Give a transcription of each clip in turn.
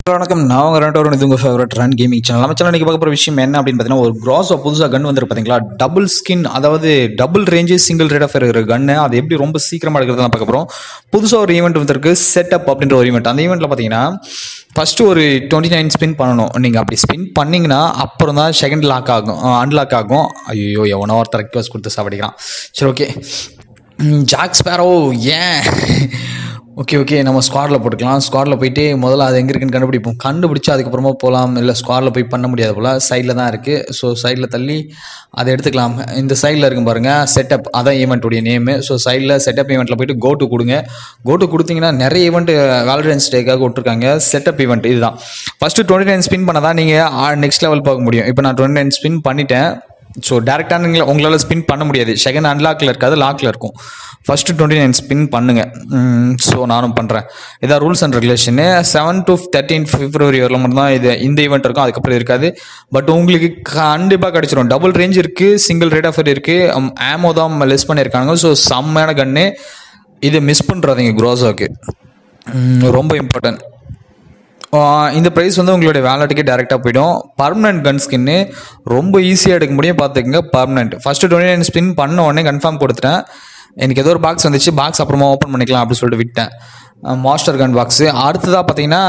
வணக்கம் நான் உங்கள் ரெண்டு இது உங்கள் ஃபேவரட் ரன் கேமிங் சேனல் நம்ம சேனல் இன்றைக்கி பார்க்க போகிற விஷயம் என்ன அப்படின்னு பார்த்தீங்கன்னா ஒரு க்ராஸாக புதுசாக கன் வந்துருக்கு பார்த்தீங்களா டபுள் ஸ்கின் அதாவது double range single rate off இருக்கிற கன்னு அது எப்படி ரொம்ப சீக்கிரமாக எடுக்கிறத பார்க்க போகிறோம் புதுசாக ஒரு ஈவெண்ட் வந்திருக்கு செட்டப் அப்படின்ற ஒரு ஈவெண்ட் அந்த ஈவெண்ட்டில் பார்த்தீங்கன்னா ஃபஸ்ட்டு ஒரு டுவெண்ட்டி நைன் ஸ்பின் பண்ணணும் நீங்கள் அப்படி ஸ்பின் பண்ணிங்கன்னா அப்புறம் தான் செகண்ட் லாக் ஆகும் அன்லாக் ஆகும் ஐயோ எவனோ ஒருத்தர் ரெக்வஸ்ட் கொடுத்து சாப்பிடிக்கிறான் சரி ஓகே ஜாக் ஸ்பேரோ ஏன் ஓகே ஓகே நம்ம ஸ்குவாடில் போட்டுக்கலாம் ஸ்குவாடில் போயிட்டு முதல்ல அது எங்கே இருக்குன்னு கண்டுபிடிப்போம் கண்டுபிடிச்சி அதுக்கப்புறமா போகலாம் இல்லை ஸ்குவாடில் போய் பண்ண முடியாது போல் சைடில் தான் இருக்குது ஸோ சைடில் தள்ளி அதை எடுத்துக்கலாம் இந்த சைடில் இருக்கும் பாருங்கள் செட்டப் அதான் ஈவெண்ட்டுடைய நேமு ஸோ சைடில் செட்டப் ஈவெண்ட்டில் போயிட்டு கோட்டு கொடுங்க கோட்டு கொடுத்தீங்கன்னா நிறைய ஈவெண்ட் வேலரன்ஸ் டேக்காக விட்ருக்காங்க செட்டப் ஈவெண்ட் இதுதான் ஃபஸ்ட்டு டுவெண்ட்டி நைன் ஸ்பின் பண்ணால் தான் நீங்கள் நெக்ஸ்ட் லெவல் பார்க்க முடியும் இப்போ நான் டுவெண்ட்டி நைன் ஸ்பின் பண்ணிட்டேன் ஸோ டேரெக்டாக நீங்கள் உங்களால் ஸ்பின் பண்ண முடியாது செகண்ட் அன்லாக்கில் இருக்காது லாக்கில் இருக்கும் ஃபஸ்ட்டு டுவெண்ட்டி நைன் ஸ்பின் பண்ணுங்கள் ஸோ நானும் பண்ணுறேன் இதான் rules and regulation seven to thirteen February வரல மட்டும்தான் இது இந்த ஈவெண்ட் இருக்கும் அதுக்கப்புறம் இருக்காது பட் உங்களுக்கு கண்டிப்பாக கிடச்சிரும் டபுள் ரேஞ்ச் இருக்குது சிங்கிள் ரேட் ஆஃபர் இருக்குது ஆமோ தான் லெஸ் பண்ணியிருக்காங்க ஸோ செம்மையான கன்று இதை மிஸ் பண்ணுறாதீங்க க்ரோஸாவுக்கு ரொம்ப இம்பார்ட்டன்ட் ஆஹ் இந்த ப்ரைஸ் வந்து உங்களுடைய வேலட்டுக்கே டேரெக்டாக போயிடும் பர்மனெண்ட் கன் ஸ்கின்னு ரொம்ப ஈஸியாக எடுக்க முடியும் பார்த்துக்கங்க permanent first twenty nine spin பண்ண உடனே கன்ஃபார்ம் கொடுத்துட்டேன் எனக்கு ஏதோ ஒரு பாக்ஸ் வந்துச்சு பாக்ஸ் அப்புறமா ஓப்பன் பண்ணிக்கலாம் அப்படின்னு சொல்லிட்டு விட்டேன் மாஸ்டர் கன் பாக்ஸு அடுத்ததாக பார்த்தீங்கன்னா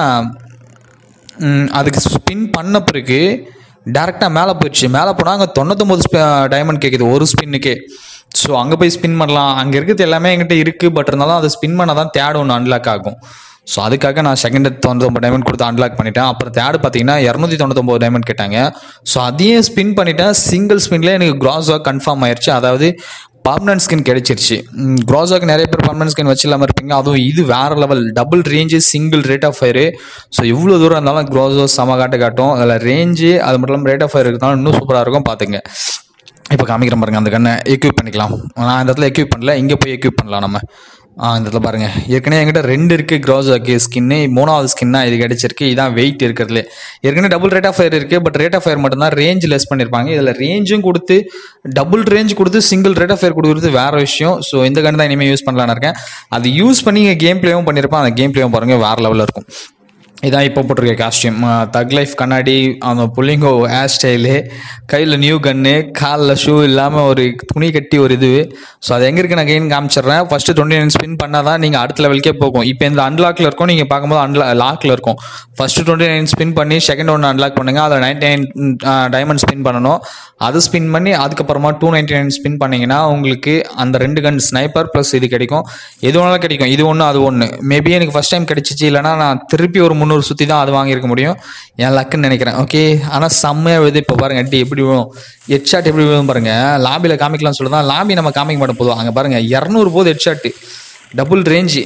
ம், அதுக்கு ஸ்பின் பண்ண பிறகு டேரெக்டாக மேலே போயிடுச்சு மேலே போனால் அங்கே தொண்ணூத்தொம்பது டைமண்ட் கேட்குது ஒரு ஸ்பின்னுக்கே ஸோ அங்கே போய் ஸ்பின் பண்ணலாம் அங்கே இருக்கிறது எல்லாமே என்கிட்ட இருக்குது பட் இருந்தாலும் அதை ஸ்பின் பண்ண தான் தேர்ட் ஒன்று அன்லாக் ஆகும் ஸோ அதுக்காக நான் செகண்ட் தொண்ணூத்தொம்பது டைமண்ட் கொடுத்து அன்லாக் பண்ணிட்டேன் அப்புறம் தேர்ட் பார்த்தீங்கன்னா இரநூத்தி தொண்ணூத்தொம்பது டைமண்ட் கேட்டாங்க ஸோ அதையும் ஸ்பின் பண்ணிட்டேன் சிங்கிள் ஸ்பின்லேயே எனக்கு க்ராஸாக கன்ஃபார்ம் ஆயிடுச்சு அதாவது பர்மனன்ட் ஸ்கின் கிடைச்சிருச்சு க்ராஸாக்கு நிறைய பேர் பர்மனன்ட் ஸ்கின் வச்சு இல்லாமல் இருப்பீங்க அதுவும் இது வேற level double range single rate of fire so இவ்வளோ தூரம் இருந்தாலும் க்ராஸோ செம காட்ட காட்டும் அதில் ரேஞ்சு அது மட்டும் இல்லாமல் ரேட் ஆஃப் ஃபயர் இருக்கிறதுனால இன்னும் சூப்பராக இருக்கும் பார்த்துங்க இப்போ காமிக்கிறேன் பாருங்க அந்த கண்ணை எக்யூப் பண்ணிக்கலாம் நான் இந்த இடத்துல எக்யூப் பண்ணல இங்கே போய் எக்யூப் பண்ணலாம் நம்ம ஆ இந்த இடத்துல பாருங்க ஏற்கனவே என்கிட்ட ரெண்டு இருக்குது க்ராஸாக்கு ஸ்கின்னு மூணாவது ஸ்கின்னா இது கிடைச்சிருக்கு இதான் வெயிட் இருக்கிறதுல ஏற்கனவே டபுள் ரேட் ஆஃப் ஃபயர் இருக்குது பட் ரேட் ஆஃப் ஃபயர் மட்டும்தான் ரேஞ்ச் லெஸ் பண்ணியிருப்பாங்க இதில் ரேஞ்சும் கொடுத்து டபுள் ரேஞ்ச் கொடுத்து சிங்கிள் ரேட் ஆஃப் ஃபயர் கொடுக்குறது வேற விஷயம் ஸோ இந்த கன் தான் இனிமேல் யூஸ் பண்ணலான்னு இருக்கேன் அது யூஸ் பண்ணி இங்கே கேம் பிளேவும் பண்ணியிருப்பேன் அந்த கேம் பிளேவும் பாருங்கள் வேற லெவலில் இருக்கும் இதான் இப்போ போட்டிருக்க காஸ்டியூம் தக் லைஃப் கண்ணாடி அந்த புள்ளிங்கோ ஹேர் ஸ்டைலு கையில் நியூ கன்னு காலில் ஷூ இல்லாமல் ஒரு துணி கட்டி ஒரு இது ஸோ அது எங்கே இருக்கு நான் கெயின் காமிச்சிடுறேன் ஃபஸ்ட்டு டுவெண்ட்டி நைன் ஸ்பின் பண்ணால் தான் நீங்கள் அடுத்த லெவலுக்கே போகும் இப்போ இந்த அன்லாக்கில் இருக்கும் நீங்கள் பார்க்கும்போது அன்லா லாக்கில் இருக்கும் ஃபஸ்ட்டு டுவெண்ட்டி நைன் ஸ்பின் பண்ணி செகண்ட் ஒன்று அன்லாக் பண்ணுங்க அதில் நைன்டி நைன் டைமண்ட் ஸ்பின் பண்ணணும் அது ஸ்பின் பண்ணி அதுக்கப்புறமா டூ நைன்டி நைன் ஸ்பின் பண்ணீங்கன்னா உங்களுக்கு அந்த ரெண்டு கன் ஸ்னைப்பர் ப்ளஸ் இது கிடைக்கும் எது வேணாலும் கிடைக்கும் இது ஒன்று அது ஒன்று மேபி எனக்கு ஃபஸ்ட் டைம் கிடைச்சிச்சு இல்லைனா நான் திருப்பி ஒரு முந்நூறு சுற்றி தான் அது வாங்கியிருக்க முடியும் என் லக்குன்னு நினைக்கிறேன் ஓகே ஆனால் செம்மையாக விழுது இப்போ பாருங்க அடி எப்படி விழும் ஹெட் ஷாட் எப்படி விழும் பாருங்க லாபியில் காமிக்கலாம்னு சொல்லி தான் லாபி நம்ம காமிக்க மாட்டோம் போதும் அங்கே பாருங்க இரநூறு போது ஹெட் ஷாட்டு டபுள் ரேஞ்சு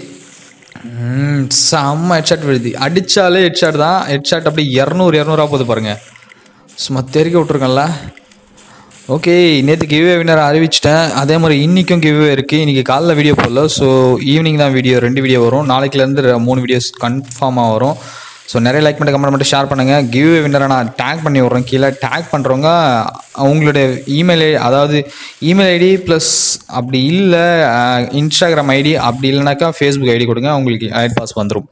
ம், செம்ம ஹெட்ஷாட் விழுது அடித்தாலே ஹெட்ஷாட் தான் ஹெட்ஷாட் அப்படி இரநூறு இரநூறுவா போகுது பாருங்க சும்மா தெறிக்க விட்ருக்கேன்ல ஓகே நேற்று கிவ்வே வினர் அறிவிச்சிட்டேன் அதே மாதிரி இன்றைக்கும் கிவ்வே இருக்குது இன்றைக்கி காலைல வீடியோ போடல ஸோ ஈவினிங் தான் வீடியோ ரெண்டு வீடியோ வரும் நாளைக்குலேருந்து ரெ- மூணு வீடியோஸ் கன்ஃபார்மாக வரும் ஸோ நிறைய லைக் பண்ணி கமெண்ட் பண்ணி ஷேர் பண்ணுங்கள் கிவ்வே வின்னரை நான் டேக் பண்ணி விட்றேன் கீழே டேக் பண்ணுறவங்க அவங்களுடைய இமெயில் அதாவது இமெயில் ஐடி ப்ளஸ் அப்படி இல்லை இன்ஸ்டாகிராம் ஐடி அப்படி இல்லைனாக்கா ஃபேஸ்புக் ஐடி கொடுங்க உங்களுக்கு ஐட் பாஸ் வந்துடும்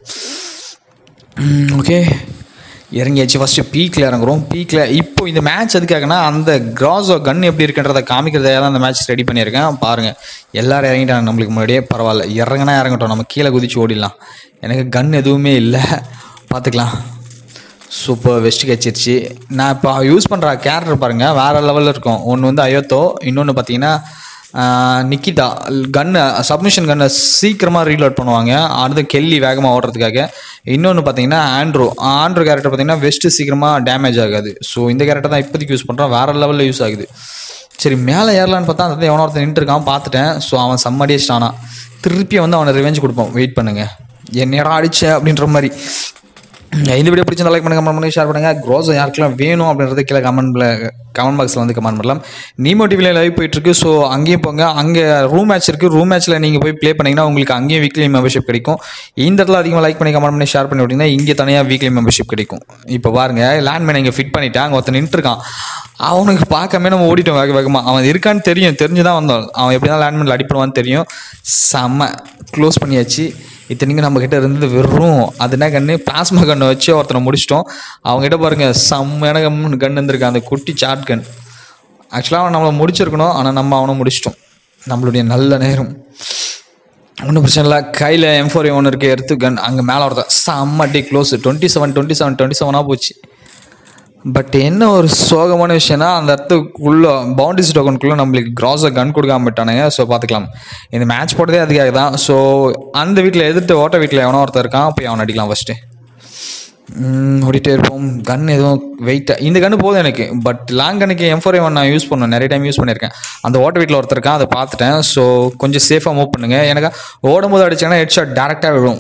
ஓகே இறங்கியாச்சு ஃபஸ்ட்டு பீக்கில் இறங்குறோம் பீக்கில் இப்போ இந்த மேட்ச் எதுக்காகனா அந்த கிராஸோ கன் எப்படி இருக்குன்றதை காமிக்கிறதாக தான் அந்த மேட்ச் ரெடி பண்ணியிருக்கேன் பாருங்கள் எல்லாரும் இறங்கிட்டாங்க நம்மளுக்கு முன்னாடியே பரவாயில்ல இறங்குனா இறங்கட்டும் நம்ம கீழே குதிச்சு ஓடிடலாம் எனக்கு கன் எதுவுமே இல்லை பார்த்துக்கலாம் சூப்பர் வெஸ்ட் கிடச்சிருச்சு நான் இப்போ யூஸ் பண்ணுற கேரக்டர் பாருங்கள் வேறு லெவலில் இருக்கும் ஒன்று வந்து அயோத்தோ இன்னொன்று பார்த்தீங்கன்னா ஆஹ், நிக்கிதா கன்னு சப்மிஷன் கன்னை சீக்கிரமாக ரீலோட் பண்ணுவாங்க அடுத்து கெல்லி வேகமாக ஓடுறதுக்காக இன்னொன்று பார்த்தீங்கன்னா ஆண்ட்ரோ ஆண்ட்ரோ கேரக்டர் பார்த்தீங்கன்னா வெஸ்ட்டு சீக்கிரமாக டேமேஜ் ஆகாது ஸோ இந்த கேரக்டர் தான் இப்போதைக்கு யூஸ் பண்ணுறோம் வேறு லெவலில் யூஸ் ஆகுது சரி மேலே ஏறலான்னு பார்த்தா அந்த எவனோ ஒருத்தன் நின்றுருக்கான் பார்த்துட்டேன் ஸோ அவன் செம்மடிச்சிட்டானா திருப்பி வந்து அவனை ரிவெஞ்ச் கொடுப்போம் வெயிட் பண்ணுங்க என்னடா அடிச்ச அப்படின்ற மாதிரி இந்த வீடியோ பிடிச்சிருந்தா லைக் பண்ணுங்க கமெண்ட் பண்ணி ஷேர் பண்ணுங்க க்ரோஸ் யாருக்கெல்லாம் வேணும் அப்படின்றத கீழே கமெண்ட்ல கமெண்ட் பாக்ஸில் வந்து கமெண்ட் பண்ணலாம் நீமோ டிவியில் லைவ் போயிட்டு இருக்கு ஸோ அங்கேயும் போங்க அங்கே ரூம் மேட்ச் இருக்கு ரூம் மேட்ச்சில் நீங்கள் போய் ப்ளே பண்ணீங்கன்னா உங்களுக்கு அங்கேயும் வீக்லி மெம்பர்ஷிப் கிடைக்கும் இந்த இடத்துல அதிகமாக லைக் பண்ணி கமெண்ட் பண்ணி ஷேர் பண்ணி விட்டீங்கன்னா இங்கே தனியாக வீக்லி மெம்பர்ஷிப் கிடைக்கும் இப்போ பாருங்க லேண்ட்மேன் இங்கே ஃபிட் பண்ணிட்டேன் அங்கே ஒருத்தன் நின்றுருக்கான் அவனுக்கு பார்க்காம நம்ம ஓடிட்டோம் வேக வேகமாக அவன் இருக்கான்னு தெரியும் தெரிஞ்சு தான் வந்தோம் அவன் எப்படி தான் லேண்ட்மேனில் அடிப்படுவான்னு தெரியும் செம்ம க்ளோஸ் பண்ணியாச்சு இத்தனைக்கும் நம்ம கிட்ட இருந்தது வெறும் அது என்ன கன்று பிளாஸ்மா கன்னை வச்சு ஒருத்தனை முடிச்சிட்டோம் அவங்ககிட்ட பாருங்க செம்மையான கன் கன் இருந்திருக்கு அந்த குட்டி சாட் கன் ஆக்சுவலாக அவன் நம்மளை முடிச்சிருக்கணும் ஆனால் நம்ம அவனை முடிச்சிட்டோம் நம்மளுடைய நல்ல நேரம் ஒன்றும் பிரச்சனை இல்லை கையில் எம் ஃபோர் ஒன்று இருக்குது எடுத்து கன் அங்கே மேலே ஒருத்தன் செம்ம டி close twenty seven twenty seven twenty செவனாக போச்சு பட் என்ன ஒரு சோகமான விஷயம்னா அந்த இடத்துக்குள்ளே பவுண்டரிஸ் டோக்கனுக்குள்ளே நம்மளுக்கு கிராஸை கன் கொடுக்காம விட்டானுங்க ஸோ பார்த்துக்கலாம் இந்த மேட்ச் போட்டதே அதுக்காக தான் ஸோ அந்த வீட்டில் எதிர்த்து ஓட்ட வீட்டில் எவனோ ஒருத்தர் இருக்கான் போய் அவன் அடிக்கலாம் ஃபஸ்ட்டு ஓடிட்டே இருப்போம் கன் எதுவும் வெயிட்டாக இந்த கன்று போதும் எனக்கு பட் லாங் கன்னுக்கு எம் ஃபோர் ஒன் நான் யூஸ் பண்ணேன் நிறைய டைம் யூஸ் பண்ணியிருக்கேன் அந்த ஓட்ட வீட்டில் ஒருத்தர் இருக்கான் அதை பார்த்துட்டேன் ஸோ கொஞ்சம் சேஃபாக மூவ் பண்ணுங்க எனக்கு ஓடும் போது அடிச்சாங்கன்னா ஹெட் ஷாட் டேரெக்டாக விழும்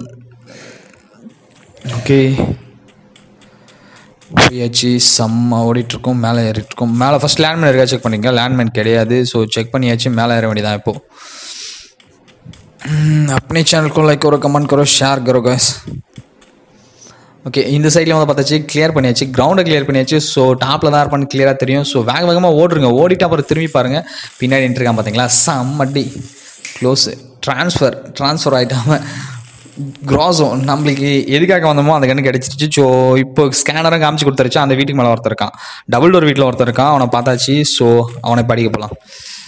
ஓகே போயாச்சு செம்ம ஓடிட்டுருக்கோம் மேலே ஏறிட்டுருக்கோம் மேலே ஃபஸ்ட் லேண்ட்மேன் இருக்கா செக் பண்ணிங்க லேண்ட்மேன் கிடையாது ஸோ செக் பண்ணியாச்சு மேலே ஏற வேண்டியதான் இப்போது अपने चैनल को लाइक करो कमेंट करो शेयर करो guys ஓகே இந்த சைடில் வந்து பார்த்தாச்சு கிளியர் பண்ணியாச்சு கிரவுண்டை கிளியர் பண்ணியாச்சு ஸோ டாப்பில் தான் இருப்பான்னு கிளியராக தெரியும் ஸோ வேக வேகமாக ஓடுருங்க ஓடிட்டு அப்புறம் திரும்பி பாருங்கள் பின்னாடி நின்றுருக்கான் பார்த்தீங்களா செம்மடி க்ளோஸ் ட்ரான்ஸ்ஃபர் ட்ரான்ஸ்ஃபர் ஆகிட்டாம க்ராஸோ நம்மளுக்கு எதுக்காக வந்தோமோ அந்த கண்ணு கிடச்சிருச்சு ஸோ இப்போ ஸ்கேனரும் காமிச்சு கொடுத்துருச்சு அந்த வீட்டுக்கு மேலே ஒருத்தர் இருக்கான் டபுள் டோர் வீட்டில் ஒருத்தர் இருக்கான் அவனை பார்த்தாச்சு ஸோ அவனை படிக்க போகலாம்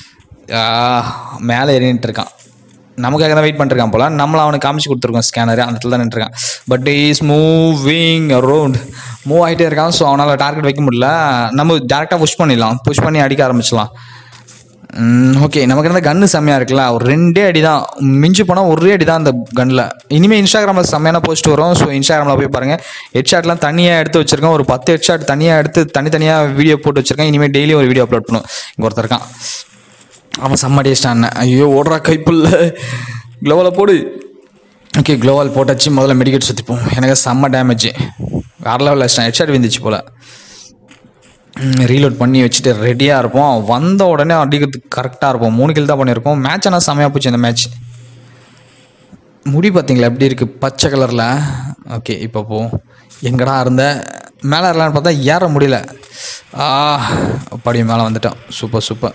மேலே ஏறிட்டு இருக்கான் நமக்காக தான் வெயிட் பண்ணிருக்கான் போல நம்மள அவனுக்கு காமிச்சு கொடுத்துருக்கோம் ஸ்கேனர் அந்த இடத்துல தான் நின்றுருக்கான் but is moving around move ஆகிட்டே இருக்கான் ஸோ அவனால் டார்கெட் வைக்க முடியல நம்ம டேரெக்டாக புஷ் பண்ணிடலாம் புஷ் பண்ணி அடிக்க ஆரம்பிச்சிடலாம் ஓகே நமக்கு இருந்த கன்று செம்மையாக இருக்குல்ல ஒரு ரெண்டே அடி தான் மிஞ்சி போனால் ஒரே அடி தான் அந்த கன்னில் இனிமேல் இன்ஸ்டாகிராமில் செம்மையான போஸ்ட் வரும் ஸோ இன்ஸ்டாகிராமில் போய் பாருங்கள் ஹெட்ஷாட்லாம் தனியாக எடுத்து வச்சிருக்கேன் ஒரு பத்து ஹெட்ஷாட் தனியாக எடுத்து தனித்தனியாக வீடியோ போட்டு வச்சிருக்கேன் இனிமேல் டெய்லி ஒரு வீடியோ அப்லோட் பண்ணும் இங்கே ஒருத்தர் இருக்கான் அவன் செம்ம டேஸ்டான் ஐயோ ஓடுறா கைப்புல்ல க்ளோவில் போடு ஓகே க்ளோவால் போட்டாச்சு முதல்ல மெடிக்கெட் சுற்றிப்போம் எனக்கு செம்ம டேமேஜ் வேறு லெவலில் அடிச்சிட்டேன் ஹெட்ஷாட் விந்துச்சு போல் ரீலோட் பண்ணி வச்சுட்டு ரெடியாக இருப்போம் வந்த உடனே அடிக்கிறதுக்கு கரெக்டாக இருப்போம் மூணு கில் தான் பண்ணியிருக்கோம் மேட்ச் ஆனால் செம்மையாக போச்சு இந்த மேட்ச் முடி பார்த்தீங்களா எப்படி இருக்குது பச்சை கலரில் ஓகே இப்போ போ எங்கடா இருந்த மேலே ஏறலான்னு பார்த்தா ஏற முடியல ஆ படி மேலே வந்துட்டோம் சூப்பர் சூப்பர்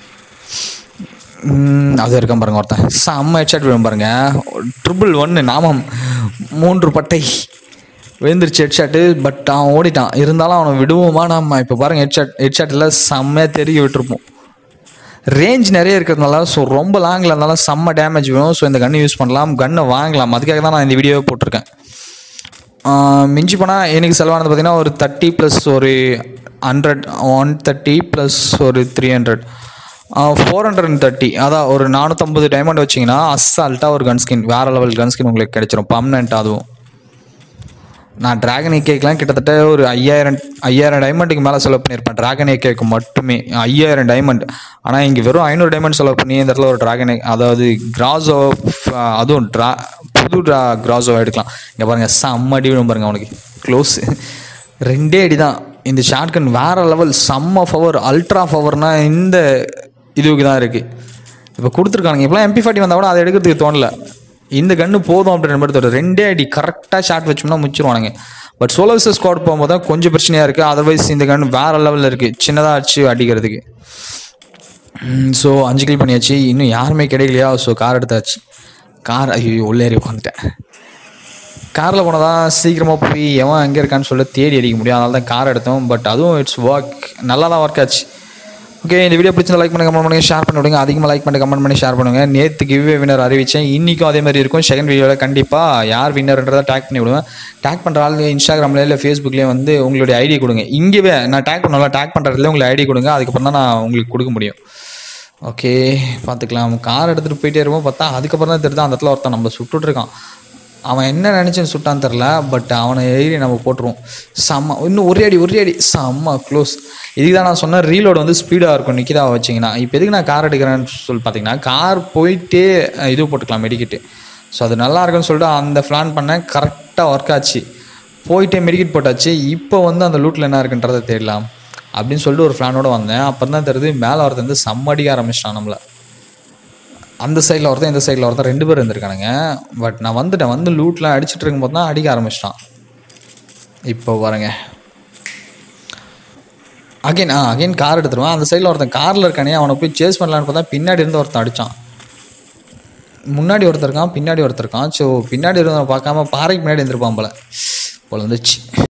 ம், அது இருக்கான் பாருங்க ஒருத்தன் செம்ம ஹெட்ஷாட் விழும் பாருங்க ட்ரிபிள் ஒன்று நாமம் மூன்று பட்டை விழுந்துருச்சு ஹெட்ஷாட்டு பட் அவன் ஓடிட்டான் இருந்தாலும் அவனை விடுவோமா நம்ம இப்போ பாருங்க ஹெட்ஷாட் ஹெட்ஷாட்டில் செம்மையாக தெரிய விட்டுருப்போம் ரேஞ்ச் நிறைய இருக்கிறதுனால ஸோ ரொம்ப லாங்கில் இருந்தாலும் செம்ம டேமேஜ் வேணும் ஸோ இந்த கன்னை யூஸ் பண்ணலாம் கன்னை வாங்கலாம் அதுக்காக தான் நான் இந்த வீடியோவை போட்டிருக்கேன் ஆஹ் மிஞ்சி போனால் எனக்கு செலவானது பார்த்தீங்கன்னா ஒரு தேர்ட்டி ப்ளஸ் ஒரு ஹண்ட்ரட் ஒன் தேர்ட்டி ப்ளஸ் ஒரு three hundred four hundred and thirty அதான் ஒரு நானூற்றம்பது டைமண்ட் வச்சிங்கன்னா அசால்ட்டாக ஒரு கன் ஸ்கின் வேறு லெவல் கன் ஸ்கின் உங்களுக்கு கிடைச்சிரும் பர்மனெண்ட் அதுவும் நான் டிராகன் ஏகேக்கெலாம் கிட்டத்தட்ட ஒரு ஐயாயிரம் ஐயாயிரம் டைமண்டுக்கு மேலே செலவு பண்ணியிருப்பேன் டிராகன் ஏகேக்கு மட்டுமே ஐயாயிரம் டைமண்ட் ஆனால் இங்கே வெறும் ஐநூறு டைமண்ட் செலவு பண்ணி இந்த இடத்துல ஒரு டிராகன் அதாவது கிராஸோ அதுவும் ட்ரா புது ட்ரா கிராஸோ எடுக்கலாம் இங்கே பாருங்கள் செம்ம அடி விழும் பாருங்க அவனுக்கு க்ளோஸ் ரெண்டே அடி தான் இந்த ஷாட்கன் வேறு லெவல் செம்ம பவர் அல்ட்ரா பவர்னா இந்த இதுவுக்கு தான் இருக்குது இப்போ கொடுத்துருக்கானுங்க இப்போலாம் எம்பி ஃபார்ட்டி வந்தால் கூட அதை எடுக்கிறதுக்கு தோணல இந்த கன்று போதும் அப்படின்ற மாதிரி தோணும் ரெண்டே அடி கரெக்டாக ஷாட் வச்சோம்னா முச்சிருவானுங்க பட் சோலோ விசஸ் ஸ்குவாட் போகும்போது தான் கொஞ்சம் பிரச்சனையாக இருக்குது அதர்வைஸ் இந்த கன்று வேறு லெவலில் இருக்குது சின்னதாக அடிச்சு அடிக்கிறதுக்கு ஸோ அஞ்சு கில் பண்ணியாச்சு இன்னும் யாருமே கிடைக்கலையா ஸோ கார் எடுத்தாச்சு கார் ஐயோ உள்ளே ஏறி உட்காந்துட்டேன் காரில் போனால் தான் சீக்கிரமாக போய் எவன் எங்கே இருக்கான்னு சொல்ல தேடி அடிக்க முடியும் அதனால தான் கார் எடுத்தோம் பட் அதுவும் இட்ஸ் ஒர்க் நல்லா தான் ஒர்க் ஆச்சு ஓகே இந்த வீடியோ பிடிச்சா லைக் பண்ணி கமெண்ட் பண்ணி ஷேர் பண்ணி விடுங்க அதிகமாக லைக் பண்ணி கமெண்ட் பண்ணி ஷேர் பண்ணுங்க நேற்று கிவ்வே வினர் அறிவிச்சேன் இன்றைக்கும் அதே மாதிரி இருக்கும் செகண்ட் வீடியோவில் கண்டிப்பாக யார் வின்னர்ன்றதை டேக் பண்ணி விடுவேன் டேக் பண்ணுற ஆள் இன்ஸ்டாகிராமில் இல்லை ஃபேஸ்புக்லேயே வந்து உங்களுடைய ஐடி கொடுங்க இங்கேவே நான் டேக் பண்ணல டேக் பண்ணுறதுல உங்களுக்கு ஐடி கொடுங்க அதுக்கப்புறம் தான் நான் உங்களுக்கு கொடுக்க முடியும் ஓகே பார்த்துக்கலாம் கார் எடுத்துகிட்டு போயிட்டே இருப்போம் பார்த்தா அதுக்கப்புறம் தான் தெரியுது அந்த இடத்துல ஒருத்தன் நம்ம சுட்டுட்டு இருக்கான் அவன் என்ன நினச்சேன்னு சுட்டான்னு தெரில பட் அவனை ஏறி நம்ம போட்டுருவோம் செம்ம இன்னும் ஒரே அடி ஒரே அடி செம்ம க்ளோஸ் இதுக்கு தான் நான் சொன்னேன் ரீலோடு வந்து ஸ்பீடாக இருக்கும் நிற்கிதா வச்சிங்கன்னா இப்போ எதுக்கு நான் கார் எடுக்கிறேன்னு சொல்லி பார்த்தீங்கன்னா கார் போயிட்டே அஹ், இது போட்டுக்கலாம் மெடிக்கிட்டு ஸோ அது நல்லா இருக்குன்னு சொல்லிட்டு அந்த பிளான் பண்ணேன் கரெக்டாக ஒர்க் ஆச்சு போயிட்டே மெடிக்கிட் போட்டாச்சு இப்போ வந்து அந்த லூட்டில் என்ன இருக்குன்றதை தெரியலாம் அப்படின்னு சொல்லிட்டு ஒரு பிளானோட வந்தேன் அப்புறம் தான் தெரியுது மேலே ஒருத்தன் வந்து செம்மடிக்க ஆரம்பிச்சிட்டான் நம்மளை அந்த சைடில் ஒருத்தன் இந்த சைடில் ஒருத்தன் ரெண்டு பேர் இருந்திருக்கானுங்க பட் நான் வந்துட்டேன் வந்து லூட்லாம் அடிச்சிட்டு இருக்கும்போது தான் அடிக்க ஆரம்பிச்சிட்டான் இப்போ பாருங்க அகைன் ஆ அகைன் கார் எடுத்துருவான் அந்த சைடில் ஒருத்தன் காரில் இருக்கானே அவனை போய் சேஸ் பண்ணலான்னு பார்த்தா பின்னாடி இருந்து ஒருத்தன் அடித்தான் முன்னாடி ஒருத்தர் இருக்கான் பின்னாடி ஒருத்தர் இருக்கான் ஸோ பின்னாடி இருந்தவனை பார்க்காம பாறைக்கு முன்னாடி இருந்திருப்பான் போல போல வந்துச்சு